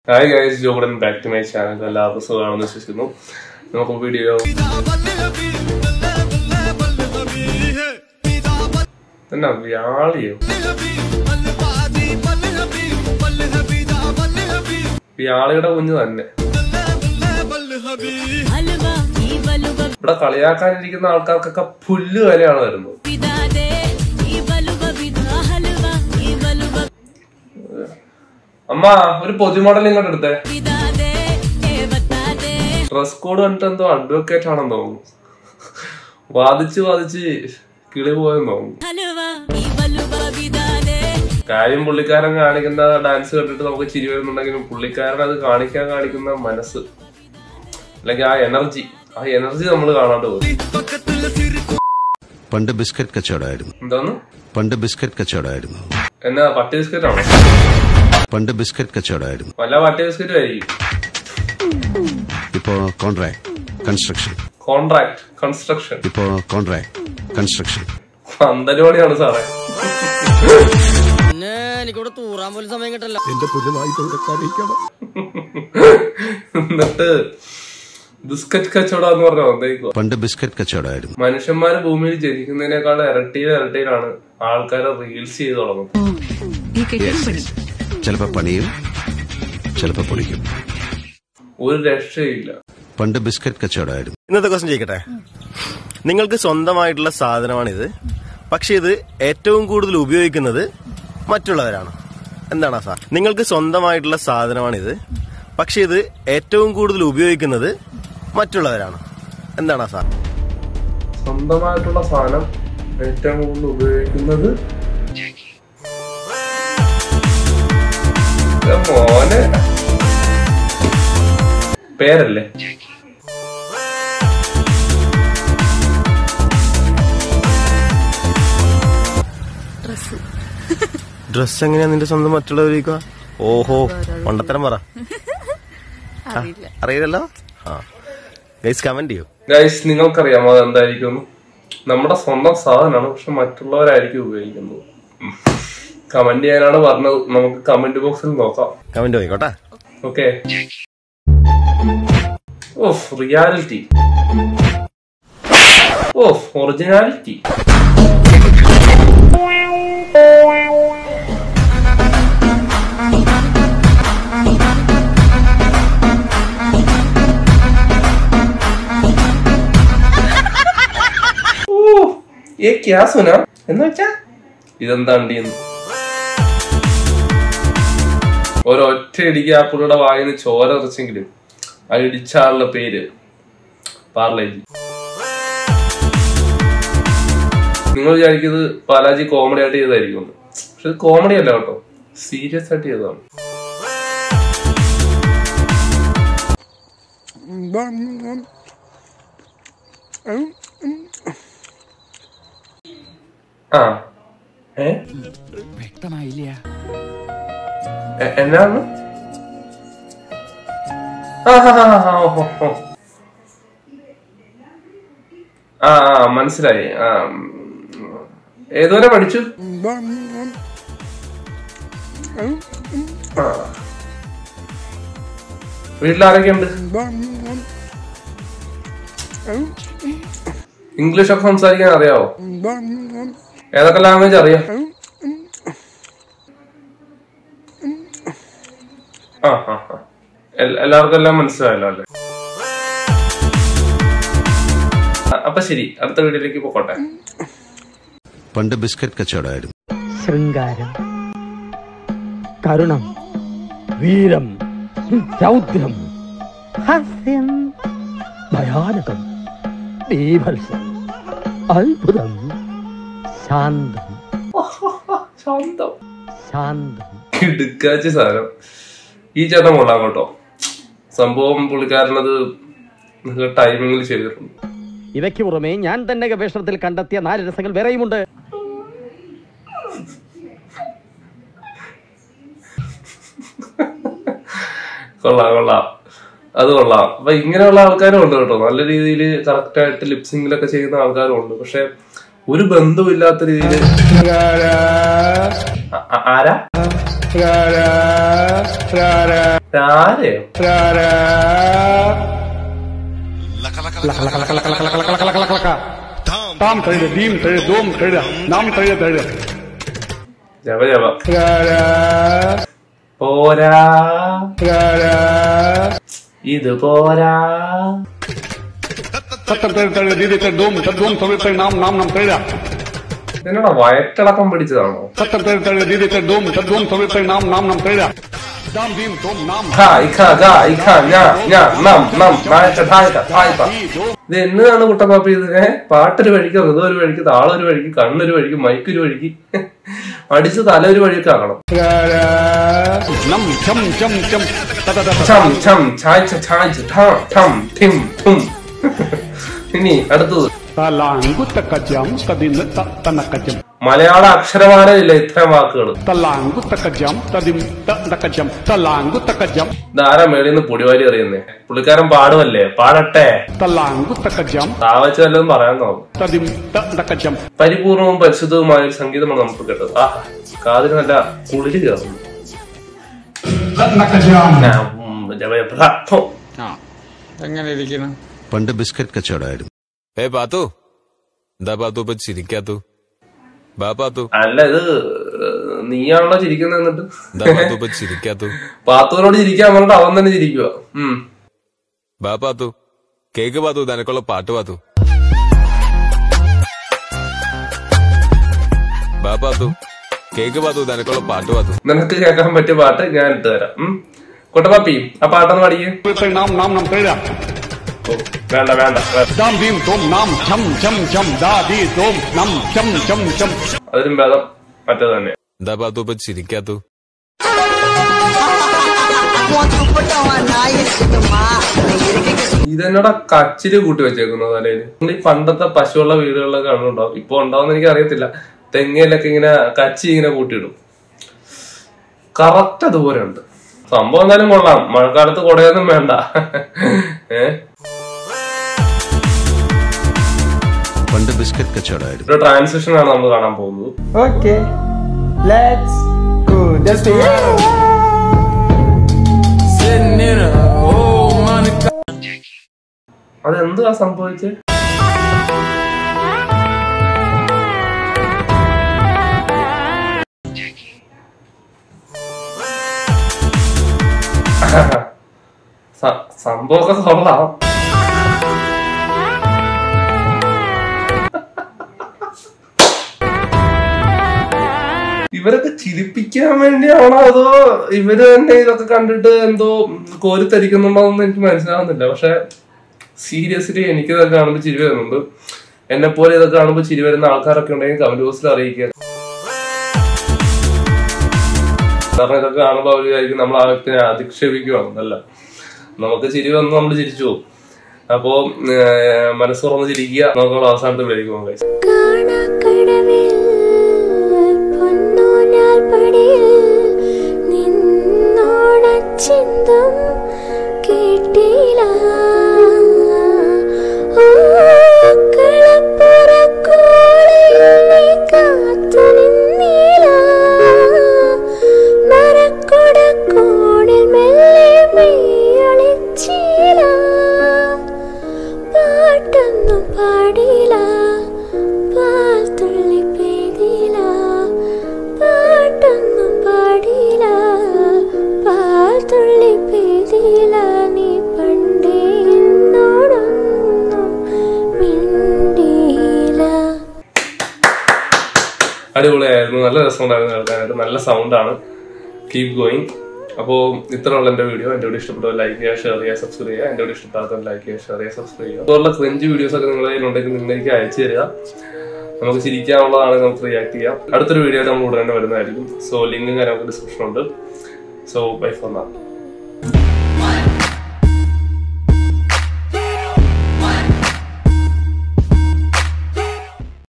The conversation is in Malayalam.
ഹായ് ഗൈസ് ജോഗുഡൻ ബാക്ക് ടു മൈ ചാനൽ എല്ലാവർക്കും സുഖമാണെന്ന് വിശ്വസിക്കുന്നു നമുക്ക് വീഡിയോ എന്നാ വ്യാളിയോ വ്യാളിയുടെ കുഞ്ഞ് തന്നെ हलवा ही बलुवा ഇവിടെ കളിയാക്കാനിരിക്കുന്ന ആൾക്കാർക്കൊക്കെ പുല്ല് വിലയാണ് വരുന്നത് विदा दे ही बलुवा विदा हलवा ही बलुवा അമ്മ ഒരു പൊതുമോഡൽ ഇങ്ങോട്ട് എടുത്തേ विदा दे ए बता दे ഡ്രസ് കോഡ് കണ്ടിട്ട് എന്തോ അഡ്വക്കേറ്റ് ആണെന്ന് തോന്നുന്നു വാദിച്ച് വാദിച്ച് കിളി പോയെന്ന് തോന്നുന്നു हलवा ही बलुवा विदा दे കാര്യം പുള്ളിക്കാരൻ കാണിക്കുന്ന ഡാൻസ് കണ്ടിട്ട് നമുക്ക് ചിരി വരുന്നുണ്ടെങ്കിലും പുള്ളിക്കാരൻ അത് കാണിക്കാൻ കാണിക്കുന്ന മനസ്സ് അല്ലെങ്കിൽ ആ എനർജി ആ എനർജി നമ്മൾ കാണാണ്ട് പോയി പണ്ട് ബിസ്ക്കറ്റ് കച്ചവടമായിരുന്നു എന്താന്ന് പണ്ട് ബിസ്ക്കറ്റ് കച്ചവടമായിരുന്നു എന്നാ പട്ടി ബിസ്ക്കറ്റ് ആണോ പണ്ട് ബിസ്ക്കറ്റ് കച്ചവടമായിരുന്നു വല്ല പട്ടി ബിസ്ക്കറ്റ് ആയിരിക്കും ഇപ്പോ കോൺട്രാക്ട് കൺസ്ട്രക്ഷൻ കോൺട്രാക്ട് കൺസ്ട്രക്ഷൻ ഇപ്പോ കോൺട്രാക്ട് കൺസ്ട്രക്ഷൻ അന്തരവാണിയാണ് സാറേ പിന്നെ എനിക്കിവിടെ തൂറാൻ പോലും സമയം കിട്ടല്ല എന്നിട്ട് ബിസ്ക്കറ്റ് കച്ചവടം എന്ന് പറഞ്ഞ വന്നേക്കുവാ പണ്ട് ബിസ്ക്കറ്റ് കച്ചവടമായിരുന്നു മനുഷ്യന്മാര് ഭൂമിയിൽ ജനിക്കുന്നതിനേക്കാൾ ഇരട്ടിയിൽ ഇരട്ടിയിലാണ് ആൾക്കാരെ റീൽസ് ചെയ്ത് തുടങ്ങുന്നത് ചിലപ്പോ പണിയും ചിലപ്പോ പൊളിക്കും ഒരു രക്ഷയില്ല പണ്ട് ബിസ്ക്കറ്റ് കച്ചവടമായിരുന്നു ഇന്നത്തെ ക്വസ്റ്റ്യൻ ചോദിക്കട്ടെ നിങ്ങൾക്ക് സ്വന്തമായിട്ടുള്ള സാധനമാണിത് പക്ഷെ ഇത് ഏറ്റവും കൂടുതൽ ഉപയോഗിക്കുന്നത് മറ്റുള്ളവരാണ് എന്താണ് ആ സാർ നിങ്ങൾക്ക് സ്വന്തമായിട്ടുള്ള സാധനമാണിത് പക്ഷെ ഇത് ഏറ്റവും കൂടുതൽ ഉപയോഗിക്കുന്നത് മറ്റുള്ളവരാണ് എന്താണ് ആ സാർ സ്വന്തമായിട്ടുള്ള സാധനം ഏറ്റവും കൂടുതൽ ഉപയോഗിക്കുന്നത് ഇത് മോനെ പേരല്ലേ ഡ്രസ് എങ്ങനെയാ നിന്റെ സ്വന്തം മറ്റുള്ളവർ ഉപയോഗിക്കുക ഓഹോ പണ്ടത്തരം പറ ആ, അറിയില്ലല്ലോ ആ ഗൈസ് കമന്റ് ചെയ്യൂ ഗൈസ് നിങ്ങൾക്കറിയാമോ അത് എന്തായിരിക്കും നമ്മുടെ സ്വന്തം സാധനമാണ് പക്ഷെ മറ്റുള്ളവരായിരിക്കും ഉപയോഗിക്കുന്നത് കമന്റ് ചെയ്യാനാണ് പറഞ്ഞത് നമുക്ക് കമന്റ് ബോക്സിൽ നോക്കാം കമന്റ് പോയിക്കോട്ടെ okay of reality of originality ഏ ക്യാ സുന എന്ന് വെച്ചാ ഇതെന്താണ്ടിന്ന് ഒരൊറ്റ ഇടിക്ക് ആ പുള്ളിയുടെ വായിന്ന് ചോര തെറിച്ചെങ്കിലും ആ ഇടിച്ച ആളുടെ പേര് പാർലേജി നിങ്ങൾ വിചാരിക്കുന്നത് ബാലാജി കോമഡി ആയിട്ട് ചെയ്തായിരിക്കും പക്ഷെ ഇത് കോമഡി അല്ല കേട്ടോ സീരിയസ് ആയിട്ട് ചെയ്തതാണ് ആ ഏ എ- എന്നാണ് ആ ഹാ ഹാ ഹാ ഓ, ഓ, ഓ. ആ ആ മനസ്സിലായി ആ ഉം. ഏതുവരെ പഠിച്ചു ആ. വീട്ടിലാരൊക്കെയുണ്ട് ഇംഗ്ലീഷ് ഒക്കെ സംസാരിക്കാൻ അറിയാവോ ഏതൊക്കെ ലാംഗ്വേജ് അറിയാം ആ ആ ആ. എൽ- എല്ലാവർക്കും എല്ലാം മനസ്സിലായല്ലോ അല്ലേ അ- അപ്പൊ ശരി അടുത്ത വീഡിയോയിലേക്ക് പോക്കോട്ടെ പണ്ട് ബിസ്ക്കറ്റ് കച്ചവടമായിരുന്നു ശൃംഗാരം കരുണം വീരം രൗദ്രം ഹാസ്യം ഭയാനകം ബീഭത്സം അത്ഭുതം ശാന്തം ശാന്തം ശാന്തം കിടുക്കാച്ച സാധനം ഈ ചേട്ടൻ കൊള്ളാം കേട്ടോ സംഭവം പുള്ളിക്കാരനത് നല്ല ടൈമിങ്ങിൽ ചെയ്തിട്ടുണ്ട് ഇവയ്ക്ക് പുറമെ ഞാൻ തന്നെ ഗവേഷണത്തിൽ കണ്ടെത്തിയ നാല് രസങ്ങൾ വേറെയുമുണ്ട് കൊള്ളാം കൊള്ളാം അത് കൊള്ളാം അപ്പൊ ഇങ്ങനെയുള്ള ആൾക്കാരും ഉണ്ട് കേട്ടോ നല്ല രീതിയിൽ കറക്റ്റ് ആയിട്ട് ലിപ്സിംഗിലൊക്കെ ചെയ്യുന്ന ആൾക്കാരും ഉണ്ട് പക്ഷെ ഒരു ബന്ധവുമില്ലാത്ത രീതിയിൽ ആരാ രാരയോ താം തഴുക ദീം തഴുക ദോം തഴുക നാം തഴുക തഴുക ജപ ജപ പോരാ ഇത് പോരാ തത്തം തഴുക തഴുക ദീദി തഴുക ദോം തദ്ദോം തഴുക തഴുക നാം നാം നാം തഴുക ഇതെന്നാ വയറ്റടക്കം പിടിച്ചതാണോ തത്തം തഴുക തഴുക ദീദി തഴുക ദോം തദ്ദോം തഴുക തഴുക നാം നാം നാം തഴുക ദാം ദീം തോം നാം ഖ ഇഖ ഗ ഇഖ ഞ ഞ നം നം നായക ധായക ധായക ഇത് എന്നതാണ് കുട്ടപ്പാപ്പി ഇത് ഏ പാട്ടൊരു വഴിക്ക് ഹൃദയം ഒരു വഴിക്ക് താളൊരു വഴിക്ക് കണ്ണൊരു വഴിക്ക് മൈക്കൊരു വഴിക്ക് അടിച്ച് തല ഒരു വഴിക്ക് ആകണം നം ചം ചം ചം തത തത ഛം ഛം ഛായ് ഛ ഛായ് ഛ ഠ ഠം ഠിം ഠും ഇനി അടുത്തത് തലാങ്കുത്തക്കജം തദിന്ന് തന്നക്കജം മലയാള അക്ഷരമാലയില്ല ഇത്തരം വാക്കുകൾ തലാങ്കുത്തക്കജം തദിം തക്കജം തലാങ്കുത്തക്കജം ധാരാ മേളിൽ നിന്ന് പൊടിവാരി എറിയുന്നേ പുള്ളിക്കാരൻ പാടുമല്ലേ പാടട്ടെ തലാങ്കുത്തക്കജം താവച്ച് വല്ലതും പറയാൻ തോന്നും തദിം തക്കജം പരിപൂർണവും പരിശുദ്ധവുമായ ഒരു സംഗീതമാണ് നമുക്ക് കേട്ടത് ആ കാതിന് നല്ല കുളിര് കയറുന്നു ഞാൻ, ഉം, ജപ- ഭ്ര- ഫോ. എങ്ങനെ ഇരിക്കണം പണ്ട് ബിസ്ക്കറ്റ് കച്ചവടമായിരുന്നു ഏ പാത്തു എന്താ പാത്തു ഇപ്പൊ ചിരിക്കാത്തു ബാ പാത്തു അല്ല ഇത് നീയാണല്ലോ ചിരിക്കുന്നത് എന്നിട്ട് എന്താ പാത്തു ഇപ്പൊ ചിരിക്കാത്തു പാത്തുവിനോട് ചിരിക്കാൻ പറഞ്ഞിട്ട് അവൻ തന്നെ ചിരിക്കുക ഉം ബാ പാത്തു കേക്ക് പാത്തു നിനക്കുള്ള പാട്ട് പാത്തു ബാ പാത്തു കേക്ക് പാത്തു നിനക്കുള്ള പാട്ട് പാത്തു നിനക്ക് കേൾക്കാൻ പറ്റിയ പാട്ട് ഞാൻ ഇട്ട് തരാം ഉം കുട്ടപ്പാപ്പി ആ പാട്ടൊന്ന് പാടിയേ നാം നാം നാം തഴുക ഓ, വേണ്ട വേണ്ട വേണ്ട. ദാം ദീം തോം നാം ചം ചം ചം ദാ ദീ തോം നം ചം ചം ചം അതിലും ഭേദം മറ്റേത് തന്നെ എന്താ പാത്തു ഇപ്പൊ ചിരിക്കാത്തു ഇതെന്നോടാ കച്ചില് കൂട്ടി വെച്ചേക്കുന്നത് തലയില് ഈ പണ്ടത്തെ പശുവുള്ള വീടുകളിലൊക്കെ കാണുന്നുണ്ടാവും ഇപ്പൊ ഉണ്ടാവുന്ന എനിക്ക് അറിയത്തില്ല തെങ്ങയിലൊക്കെ ഇങ്ങനെ കച്ചി ഇങ്ങനെ കൂട്ടിയിടും കറക്റ്റ് അതുപോലെ ഉണ്ട് സംഭവം എന്തായാലും കൊള്ളാം മഴക്കാലത്ത് കുടയൊന്നും വേണ്ട ഏ പണ്ട് ബിസ്ക്കറ്റ് കച്ചവടമായിരുന്നു ഒരു ട്രാൻസിഷൻ ആണ് നമ്മൾ കാണാൻ പോകുന്നത് Okay, let's go. Just അതെന്തുവാ സംഭവിച്ചത് സ- സംഭവമൊക്കെ കൊള്ളാം ഇവരൊക്കെ ചിരിപ്പിക്കാൻ വേണ്ടിയാണോ അതോ ഇവര് തന്നെ ഇതൊക്കെ കണ്ടിട്ട് എന്തോ കോരിത്തരിക്കുന്നുണ്ടോ എന്ന് എനിക്ക് മനസ്സിലാവുന്നില്ല പക്ഷെ സീരിയസ്ലി എനിക്കിതൊക്കെ കാണുമ്പോൾ ചിരി വരുന്നുണ്ട് എന്നെ പോലെ ഇതൊക്കെ കാണുമ്പോൾ ചിരി വരുന്ന ആൾക്കാരൊക്കെ ഉണ്ടെങ്കിൽ കമന്റ് ബോക്സിൽ അറിയിക്കുക കാരണം ഇതൊക്കെ കാണുമ്പോൾ അവർ വിചാരിക്കും നമ്മൾ ആ വ്യക്തിനെ അധിക്ഷേപിക്കുകയാണെന്നല്ല നമുക്ക് ചിരി വന്ന് നമ്മൾ ചിരിച്ചു പോകും അപ്പോ ഏഹ്, മനസ്സ് തുറന്ന് ചിരിക്കുക നമുക്ക് അവസാനത്തെ വിളിക്ക് പോകാം guys. കാണാക്കടവിൽ പൊന്നൂഞ്ഞാൽ പടിയിൽ നിന്നോണച്ചിന്തം കേട്ടില്ല ഓ, കളപ്പുറക്കോളിൽ നീ കാത്തു നിന്നില്ല മരക്കുടക്കോണിൽ മെല്ലെ മെയ്യൊളിച്ചില്ല പാട്ടൊന്നും പാടില്ല പാൽ തുള്ളി പെയ്തില്ല പാട്ടൊന്നും പാടില്ല പാൽ തുള്ളി പെയ്തില്ല നീ പണ്ടേ എന്നോടൊന്നും മിണ്ടിയില്ല അടിപൊളിയായിരുന്നു നല്ല രസമുണ്ടായിരുന്നു കേൾക്കാനായിട്ട് നല്ല സൗണ്ടാണ് കീപ് ഗോയിങ് അപ്പോൾ ഇത്രയുള്ള എൻ്റെ വീഡിയോ എൻ്റെ വീഡിയോ ഇഷ്ടപ്പെട്ട ലൈക്ക് ചെയ്യുക ഷെയർ ചെയ്യുക സബ്സ്ക്രൈബ് ചെയ്യുക എൻ്റെ വീഡിയോ ഇഷ്ടപ്പെടാത്തവർ ലൈക്ക് ചെയ്യുക ഷെയർ ചെയ്യുക സബ്സ്ക്രൈബ് ചെയ്യുക അതുപോലുള്ള ക്രിഞ്ച് വീഡിയോസ് ഒക്കെ നിങ്ങളുടെ കയ്യിലുണ്ടെങ്കിൽ നിങ്ങൾ എനിക്ക് അയച്ചു തരിക നമുക്ക് ചിരിക്കാനുള്ളതാണെങ്കിൽ നമുക്ക് റിയാക്ട് ചെയ്യാം അടുത്തൊരു വീഡിയോ നമ്മൾ ഉടനെ വരുന്നതായിരിക്കും സോ ലിങ്ക് നമുക്ക് ഡിസ്ക്രിപ്ഷൻ ഉണ്ട് സോ ബൈ ഫോർ നാ